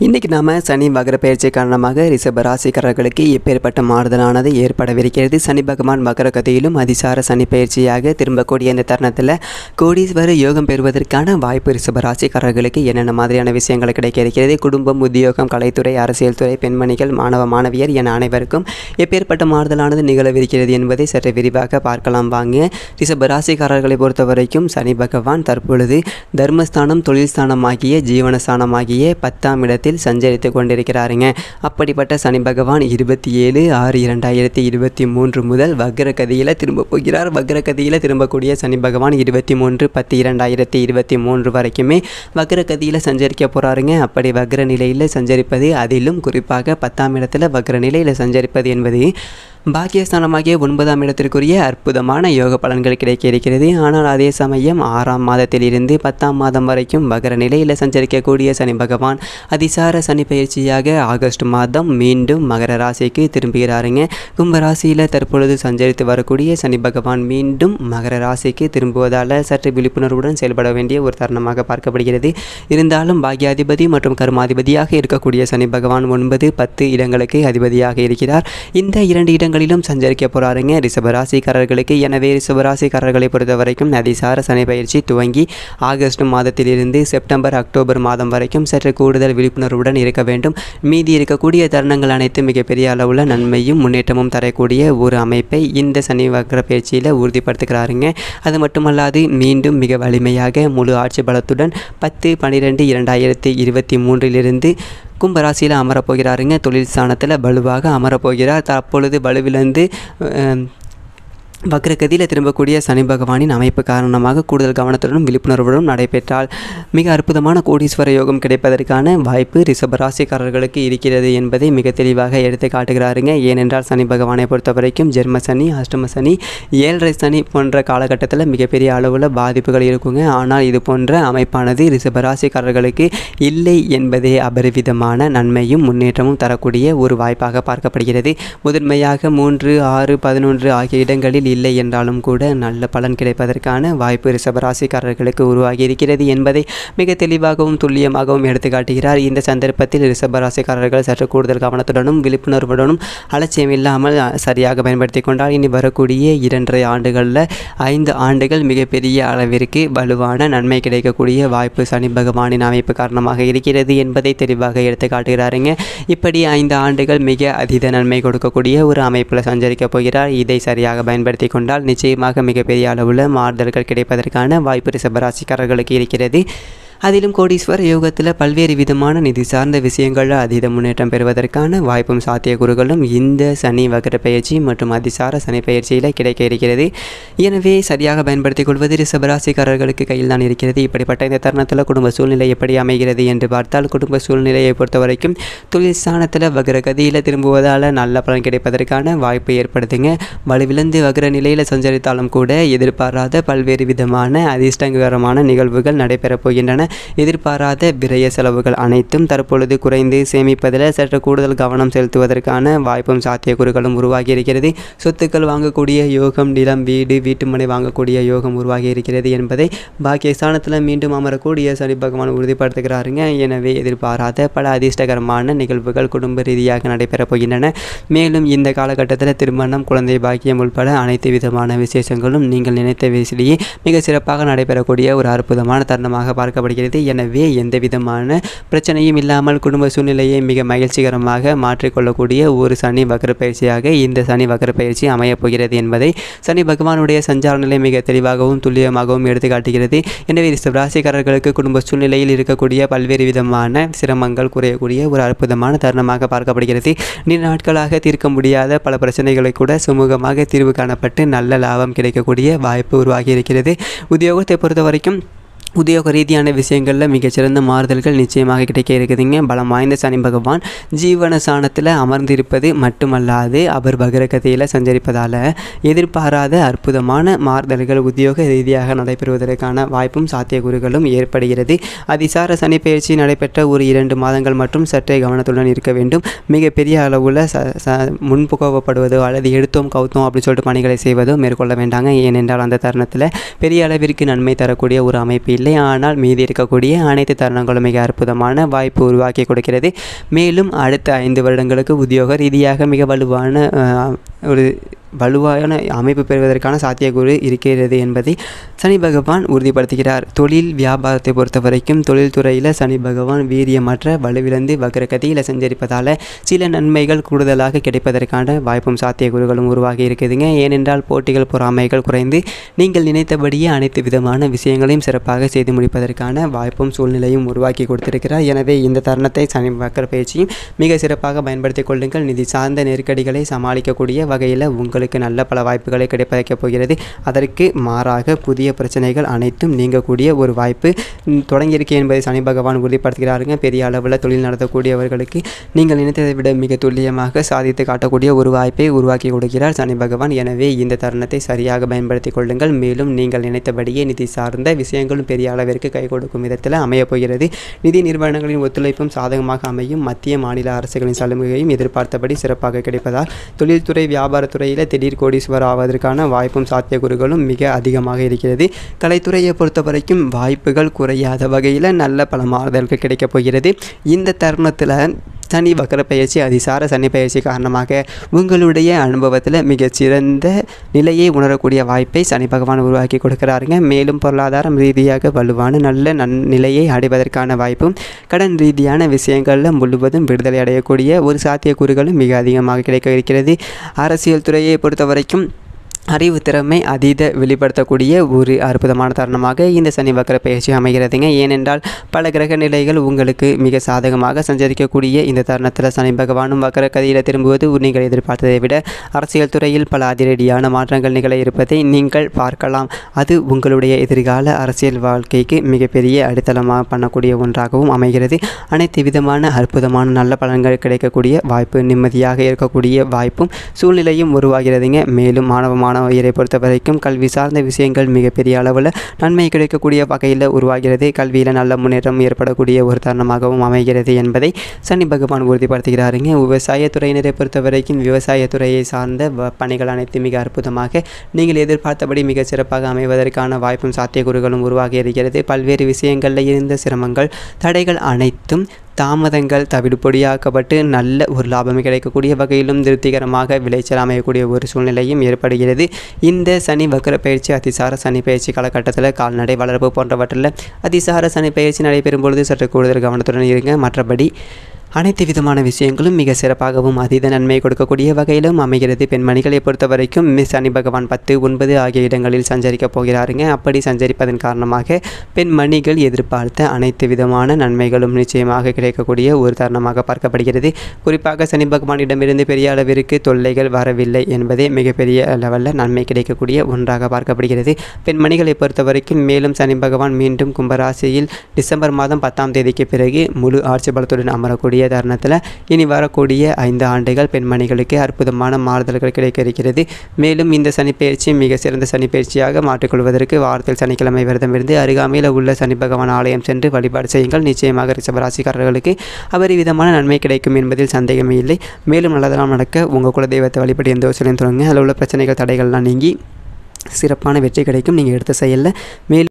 இன்றைக்கி நாம் சனி வக்ர பயிற்சி காரணமாக ரிஷப ராசிக்காரர்களுக்கு எப்பேற்பட்ட மாறுதலானது ஏற்படவிருக்கிறது சனி பகவான் வக்ர கதையிலும் அதிசார சனி பயிற்சியாக திரும்பக்கூடிய இந்த தருணத்தில் கோடீஸ்வர யோகம் பெறுவதற்கான வாய்ப்பு ரிஷப ராசிக்காரர்களுக்கு என்னென்ன மாதிரியான விஷயங்கள் கிடைக்க இருக்கிறது குடும்பம் உத்தியோகம் கலைத்துறை அரசியல் துறை பெண்மணிகள் மாணவ மாணவியர் என அனைவருக்கும் எப்பேற்பட்ட மாறுதலானது நிகழவிருக்கிறது என்பதை சற்று விரிவாக பார்க்கலாம் வாங்க ரிஷப ராசிக்காரர்களை பொறுத்த வரைக்கும் சனி பகவான் தற்பொழுது தர்மஸ்தானம் தொழில் ஸ்தானம் ஆகிய ஜீவனஸ்தானம் ஆகிய பத்தாம் இடத்தில் சஞ்சரித்து கொண்டிருக்கிறாருங்க அப்படிப்பட்ட சனி பகவான் இருபத்தி ஏழு ஆறு இரண்டாயிரத்தி இருபத்தி மூன்று முதல் வக்ர கதியில் திரும்ப போகிறார் வக்ர கதியில் திரும்பக்கூடிய சனி பகவான் இருபத்தி மூன்று பத்து இரண்டாயிரத்தி இருபத்தி மூன்று வரைக்குமே வக்ர கதியில் சஞ்சரிக்க போகிறாருங்க அப்படி வக்ர நிலையில் சஞ்சரிப்பது அதிலும் குறிப்பாக பத்தாம் இடத்துல வக்ர நிலையில் சஞ்சரிப்பது என்பது பாக்கியஸ்தானமாகிய ஒன்பதாம் இடத்திற்குரிய அற்புதமான யோக பலன்கள் கிடைக்க இருக்கிறது ஆனால் அதே சமயம் ஆறாம் மாதத்திலிருந்து பத்தாம் மாதம் வரைக்கும் வகர நிலையில் சஞ்சரிக்கக்கூடிய சனி பகவான் அதிசார சனி பயிற்சியாக ஆகஸ்ட் மாதம் மீண்டும் மகர ராசிக்கு திரும்புகிறாருங்க கும்ப ராசியில் தற்பொழுது சஞ்சரித்து வரக்கூடிய சனி பகவான் மீண்டும் மகர ராசிக்கு திரும்புவதால் சற்று விழிப்புணர்வுடன் செயல்பட வேண்டிய ஒரு தருணமாக பார்க்கப்படுகிறது இருந்தாலும் பாக்கியாதிபதி மற்றும் கர்மாதிபதியாக இருக்கக்கூடிய சனி பகவான் ஒன்பது பத்து இடங்களுக்கு அதிபதியாக இருக்கிறார் இந்த இரண்டு இடங்கள் இடங்களிலும் சஞ்சரிக்க போகிறாருங்க ரிஷபராசிக்காரர்களுக்கு எனவே ரிஷபராசிக்காரர்களை பொறுத்த வரைக்கும் அதிசார சனி பயிற்சி துவங்கி ஆகஸ்ட் மாதத்திலிருந்து செப்டம்பர் அக்டோபர் மாதம் வரைக்கும் சற்று கூடுதல் விழிப்புணர்வுடன் இருக்க வேண்டும் மீதி இருக்கக்கூடிய தருணங்கள் அனைத்தும் மிகப்பெரிய அளவில் நன்மையும் முன்னேற்றமும் தரக்கூடிய ஒரு அமைப்பை இந்த சனி வக்ர பயிற்சியில் உறுதிப்படுத்துகிறாருங்க அது மட்டுமல்லாது மீண்டும் மிக வலிமையாக முழு ஆட்சி பலத்துடன் பத்து பன்னிரெண்டு இரண்டாயிரத்தி இருபத்தி மூன்றிலிருந்து கும்பராசியில் அமரப்போகிறாருங்க தொழில் ஸ்தானத்தில் வலுவாக அமரப்போகிறார் தற்பொழுது வலுவிலிருந்து வக்ரகதியில் திரும்பக்கூடிய சனி பகவானின் அமைப்பு காரணமாக கூடுதல் கவனத்துடனும் விழிப்புணர்வுடன் நடைபெற்றால் மிக அற்புதமான கோடீஸ்வர யோகம் கிடைப்பதற்கான வாய்ப்பு ரிஷபராசிக்காரர்களுக்கு இருக்கிறது என்பதை மிக தெளிவாக எடுத்து காட்டுகிறாருங்க ஏனென்றால் சனி பகவானை பொறுத்த வரைக்கும் ஜென்ம சனி அஷ்டம சனி ஏழரை சனி போன்ற காலகட்டத்தில் மிகப்பெரிய அளவில் பாதிப்புகள் இருக்குங்க ஆனால் இது போன்ற அமைப்பானது ரிஷபராசிக்காரர்களுக்கு இல்லை என்பதே அபரிவிதமான நன்மையும் முன்னேற்றமும் தரக்கூடிய ஒரு வாய்ப்பாக பார்க்கப்படுகிறது முதன்மையாக மூன்று ஆறு பதினொன்று ஆகிய இடங்களில் இல்லை என்றாலும் கூட நல்ல பலன் கிடைப்பதற்கான வாய்ப்பு ரிஷபராசிக்காரர்களுக்கு உருவாகி இருக்கிறது என்பதை மிக தெளிவாகவும் துல்லியமாகவும் எடுத்து காட்டுகிறார் இந்த சந்தர்ப்பத்தில் ரிஷபராசிக்காரர்கள் சற்று கூடுதல் கவனத்துடனும் விழிப்புணர்வுடனும் அலட்சியம் இல்லாமல் சரியாக பயன்படுத்தி கொண்டால் இனி வரக்கூடிய இரண்டரை ஆண்டுகளில் ஐந்து ஆண்டுகள் மிகப்பெரிய அளவிற்கு வலுவான நன்மை கிடைக்கக்கூடிய வாய்ப்பு சனி பகவானின் அமைப்பு காரணமாக இருக்கிறது என்பதை தெளிவாக எடுத்து காட்டுகிறாருங்க இப்படி ஐந்து ஆண்டுகள் மிக அதீத நன்மை கொடுக்கக்கூடிய ஒரு அமைப்பில் சஞ்சரிக்க போகிறார் இதை சரியாக பயன்படுத்தி பயன்படுத்தி கொண்டால் நிச்சயமாக மிகப்பெரிய அளவில் மாறுதல்கள் கிடைப்பதற்கான வாய்ப்பு ரிஷபராசிக்காரர்களுக்கு இருக்கிறது அதிலும் கோடீஸ்வர யோகத்தில் பல்வேறு விதமான நிதி சார்ந்த விஷயங்களில் அதீத முன்னேற்றம் பெறுவதற்கான வாய்ப்பும் சாத்தியக்கூறுகளும் இந்த சனி வகர பயிற்சி மற்றும் அதிசார சனி பயிற்சியில் கிடைக்க இருக்கிறது எனவே சரியாக பயன்படுத்திக் கொள்வது ரிஷபராசிக்காரர்களுக்கு கையில் தான் இருக்கிறது இப்படிப்பட்ட இந்த தருணத்தில் குடும்ப சூழ்நிலை எப்படி அமைகிறது என்று பார்த்தால் குடும்ப சூழ்நிலையை பொறுத்த வரைக்கும் தொழில் ஸ்தானத்தில் வகர கதியில் திரும்புவதால் நல்ல பலன் கிடைப்பதற்கான வாய்ப்பு ஏற்படுத்துங்க வலுவிழந்து வகர நிலையில் சஞ்சரித்தாலும் கூட எதிர்பாராத பல்வேறு விதமான அதிர்ஷ்டகரமான நிகழ்வுகள் நடைபெறப் போகின்றன எதிர்பாராத விரய செலவுகள் அனைத்தும் தற்பொழுது குறைந்து சேமிப்பதில் சற்று கூடுதல் கவனம் செலுத்துவதற்கான வாய்ப்பும் சாத்தியக்கூறுகளும் உருவாகி இருக்கிறது சொத்துக்கள் வாங்கக்கூடிய யோகம் நிலம் வீடு வீட்டுமனை வாங்கக்கூடிய யோகம் உருவாகி இருக்கிறது என்பதை பாக்கியஸ்தானத்தில் மீண்டும் அமரக்கூடிய சனி பகவான் உறுதிப்படுத்துகிறாருங்க எனவே எதிர்பாராத பல அதிர்ஷ்டகரமான நிகழ்வுகள் குடும்ப ரீதியாக நடைபெறப் போகின்றன மேலும் இந்த காலகட்டத்தில் திருமணம் குழந்தை பாக்கியம் உள்பட அனைத்து விதமான விசேஷங்களும் நீங்கள் நினைத்த வயசிலேயே மிக சிறப்பாக நடைபெறக்கூடிய ஒரு அற்புதமான தருணமாக பார்க்கப்படுகிறது எனவே எந்த விதமான பிரச்சனையும் இல்லாமல் குடும்ப சூழ்நிலையை மிக மகிழ்ச்சிகரமாக மாற்றிக்கொள்ளக்கூடிய ஒரு சனி வக்ர பயிற்சியாக இந்த சனி வக்ர பயிற்சி அமையப் போகிறது என்பதை சனி பகவானுடைய சஞ்சார நிலை மிக தெளிவாகவும் துல்லியமாகவும் எடுத்து காட்டுகிறது எனவே ராசிக்காரர்களுக்கு குடும்ப சூழ்நிலையில் இருக்கக்கூடிய பல்வேறு விதமான சிரமங்கள் குறையக்கூடிய ஒரு அற்புதமான தருணமாக பார்க்கப்படுகிறது நீண்ட நாட்களாக தீர்க்க முடியாத பல பிரச்சனைகளை கூட சுமூகமாக தீர்வு காணப்பட்டு நல்ல லாபம் கிடைக்கக்கூடிய வாய்ப்பு உருவாகி இருக்கிறது உத்தியோகத்தை பொறுத்த வரைக்கும் உத்தியோக ரீதியான விஷயங்களில் மிகச்சிறந்த மாறுதல்கள் நிச்சயமாக கிடைக்க இருக்குதுங்க பலம் வாய்ந்த சனி பகவான் ஜீவன சாணத்தில் அமர்ந்திருப்பது மட்டுமல்லாது அவர் பகரகதையில் சஞ்சரிப்பதால் எதிர்பாராத அற்புதமான மாறுதல்கள் உத்தியோக ரீதியாக நடைபெறுவதற்கான வாய்ப்பும் சாத்தியக்கூறுகளும் ஏற்படுகிறது அதிசார சனி பயிற்சி நடைபெற்ற ஒரு இரண்டு மாதங்கள் மற்றும் சற்றே கவனத்துடன் இருக்க வேண்டும் மிகப்பெரிய அளவில் ச ச முன்புகோவப்படுவதோ அல்லது எடுத்தோம் கவுத்தோம் அப்படின்னு சொல்லிட்டு பணிகளை செய்வதோ மேற்கொள்ள வேண்டாங்க ஏனென்றால் அந்த தருணத்தில் பெரிய அளவிற்கு நன்மை தரக்கூடிய ஒரு அமைப்பு இல்லை ஆனால் மீதி இருக்கக்கூடிய அனைத்து தருணங்களும் மிக அற்புதமான வாய்ப்பு உருவாக்கி கொடுக்கிறது மேலும் அடுத்த ஐந்து வருடங்களுக்கு உத்தியோக ரீதியாக மிக வலுவான அஹ், ஒரு வலுவான அமைப்பு பெறுவதற்கான சாத்தியக்கூறு இருக்கிறது என்பதை சனி பகவான் உறுதிப்படுத்துகிறார் தொழில் வியாபாரத்தை பொறுத்த வரைக்கும் தொழில்துறையில் சனி பகவான் வீரியமற்ற வலுவிழந்து வக்ரகதியில் சஞ்சரிப்பதால் சில நன்மைகள் கூடுதலாக கிடைப்பதற்கான வாய்ப்பும் சாத்தியக்கூறுகளும் உருவாகி இருக்குதுங்க ஏனென்றால் போட்டிகள் பொறாமைகள் குறைந்து நீங்கள் நினைத்தபடியே அனைத்து விதமான விஷயங்களையும் சிறப்பாக செய்து முடிப்பதற்கான வாய்ப்பும் சூழ்நிலையும் உருவாக்கி கொடுத்திருக்கிறார் எனவே இந்த தருணத்தை சனி வக்கர பயிற்சியும் மிக சிறப்பாக பயன்படுத்திக் கொள்ளுங்கள் நிதி சார்ந்த நெருக்கடிகளை சமாளிக்கக்கூடிய வகையில் உங்களுக்கு நல்ல பல வாய்ப்புகளை கிடைப்பதற்கப் போகிறது அதற்கு மாறாக புதிய பிரச்சனைகள் அனைத்தும் நீங்கக்கூடிய ஒரு வாய்ப்பு ம், தொடங்கியிருக்கு என்பதை சனி பகவான் உறுதிப்படுத்துகிறாருங்க பெரிய அளவில் தொழில் நடத்தக்கூடியவர்களுக்கு நீங்கள் நினைத்ததை விட மிக துல்லியமாக சாதித்து காட்டக்கூடிய ஒரு வாய்ப்பை உருவாக்கி கொடுக்கிறார் சனி பகவான் எனவே இந்த தருணத்தை சரியாக பயன்படுத்திக் கொள்ளுங்கள் மேலும் நீங்கள் நினைத்தபடியே நிதி சார்ந்த விஷயங்களும் பெரிய அளவிற்கு கை கொடுக்கும் விதத்தில் அமையப் போகிறது நிதி நிறுவனங்களின் ஒத்துழைப்பும் சாதகமாக அமையும் மத்திய மாநில அரசுகளின் சலுகையும் எதிர்பார்த்தபடி சிறப்பாக கிடைப்பதால் தொழில்துறை வியாபாரத்துறையில் திடீர் கோடீஸ்வரர் ஆவதற்கான வாய்ப்பும் சாத்தியக்கூறுகளும் மிக அதிகமாக இருக்கிறது கலைத்துறையை பொறுத்த வரைக்கும் வாய்ப்புகள் குறையாத வகையில் நல்ல பல மாறுதல்கள் கிடைக்கப் போகிறது இந்த தருணத்தில் சனி வக்கர பயிற்சி அதிசார சனி பயிற்சி காரணமாக உங்களுடைய அனுபவத்தில் மிகச்சிறந்த நிலையை உணரக்கூடிய வாய்ப்பை சனி பகவான் உருவாக்கி கொடுக்கிறாருங்க மேலும் பொருளாதாரம் ரீதியாக வலுவான நல்ல நன் நிலையை அடைவதற்கான வாய்ப்பும் கடன் ரீதியான விஷயங்களில் முழுவதும் விடுதலை அடையக்கூடிய ஒரு சாத்தியக்கூறுகளும் மிக அதிகமாக கிடைக்க இருக்கிறது அரசியல் துறையை பொறுத்த வரைக்கும் அறிவு திறமை அதீத வெளிப்படுத்தக்கூடிய ஒரு அற்புதமான தருணமாக இந்த சனி வக்கர பயிற்சி அமைகிறதுங்க ஏனென்றால் பல கிரக நிலைகள் உங்களுக்கு மிக சாதகமாக சஞ்சரிக்கக்கூடிய இந்த தருணத்தில் சனி பகவானும் வக்கர கதியில் திரும்புவது நீங்கள் எதிர்பார்த்ததை விட அரசியல் துறையில் பல அதிரடியான மாற்றங்கள் நிகழ இருப்பதை நீங்கள் பார்க்கலாம் அது உங்களுடைய எதிர்கால அரசியல் வாழ்க்கைக்கு மிகப்பெரிய அடித்தளமாக பண்ணக்கூடிய ஒன்றாகவும் அமைகிறது அனைத்து விதமான அற்புதமான நல்ல பலன்கள் கிடைக்கக்கூடிய வாய்ப்பு நிம்மதியாக இருக்கக்கூடிய வாய்ப்பும் சூழ்நிலையும் உருவாகிறதுங்க மேலும் மாணவ மாணவியரை பொறுத்த வரைக்கும் கல்வி சார்ந்த விஷயங்கள் மிகப்பெரிய அளவில் நன்மை கிடைக்கக்கூடிய வகையில் உருவாகிறது கல்வியில் நல்ல முன்னேற்றம் ஏற்படக்கூடிய ஒரு தருணமாகவும் அமைகிறது என்பதை சனி பகவான் உறுதிப்படுத்துகிறாருங்க விவசாயத்துறையினரை பொறுத்த வரைக்கும் விவசாயத்துறையை சார்ந்த வ- பணிகள் அனைத்தும் மிக அற்புதமாக நீங்கள் எதிர்பார்த்தபடி மிக சிறப்பாக அமைவதற்கான வாய்ப்பும் சாத்தியக்கூறுகளும் உருவாகி இருக்கிறது பல்வேறு விஷயங்களில் இருந்த சிரமங்கள் தடைகள் அனைத்தும் தாமதங்கள் தவிடுபொடியாக்கப்பட்டு நல்ல ஒரு லாபம் கிடைக்கக்கூடிய வகையிலும் திருப்திகரமாக விளைச்சல் அமையக்கூடிய ஒரு சூழ்நிலையும் ஏற்படுகிறது இந்த சனி வக்கர பயிற்சி அதிசார சனி பயிற்சி காலகட்டத்தில் கால்நடை வளர்ப்பு போன்றவற்றில் அதிசார சனி பயிற்சி நடைபெறும் பொழுது சற்று கூடுதல் கவனத்துடன் இருங்க மற்றபடி அனைத்து விதமான விஷயங்களும் மிக சிறப்பாகவும் அதீத நன்மை கொடுக்கக்கூடிய வகையிலும் அமைகிறது பெண்மணிகளை பொறுத்த வரைக்கும் மிஸ் சனி பகவான் பத்து ஒன்பது ஆகிய இடங்களில் சஞ்சரிக்கப் போகிறாருங்க அப்படி சஞ்சரிப்பதன் காரணமாக பெண்மணிகள் எதிர்பார்த்த அனைத்து விதமான நன்மைகளும் நிச்சயமாக கிடைக்கக்கூடிய ஒரு தருணமாக பார்க்கப்படுகிறது குறிப்பாக சனி பகவானிடமிருந்து பெரிய அளவிற்கு தொல்லைகள் வரவில்லை என்பதே மிகப்பெரிய லெவலில் நன்மை கிடைக்கக்கூடிய ஒன்றாக பார்க்கப்படுகிறது பெண்மணிகளை பொறுத்த வரைக்கும் மேலும் சனி பகவான் மீண்டும் கும்பராசியில் டிசம்பர் மாதம் பத்தாம் தேதிக்கு பிறகு முழு ஆட்சி பலத்துடன் அமரக்கூடிய தருணத்தில் இனி வரக்கூடிய ஐந்து ஆண்டுகள் பெண்மணிகளுக்கு அற்புதமான மாறுதல்கள் கிடைக்க இருக்கிறது மேலும் இந்த சனிப்பெயர்ச்சி மிக சிறந்த சனிப்பெயர்ச்சியாக மாற்றிக்கொள்வதற்கு வாரத்தில் சனிக்கிழமை விரதம் இருந்து அருகாமையில் உள்ள சனி பகவான் ஆலயம் சென்று வழிபாடு செய்யுங்கள் நிச்சயமாக ரிஷபராசிக்காரர்களுக்கு அபரிவிதமான நன்மை கிடைக்கும் என்பதில் சந்தேகமே இல்லை மேலும் நல்லதெல்லாம் நடக்க உங்கள் குலதெய்வத்தை வழிபடி எந்த ஒரு தொடங்க அதில் உள்ள பிரச்சனைகள் தடைகள்லாம் நீங்கி சிறப்பான வெற்றி கிடைக்கும் நீங்கள் எடுத்த செயலில் மேலும்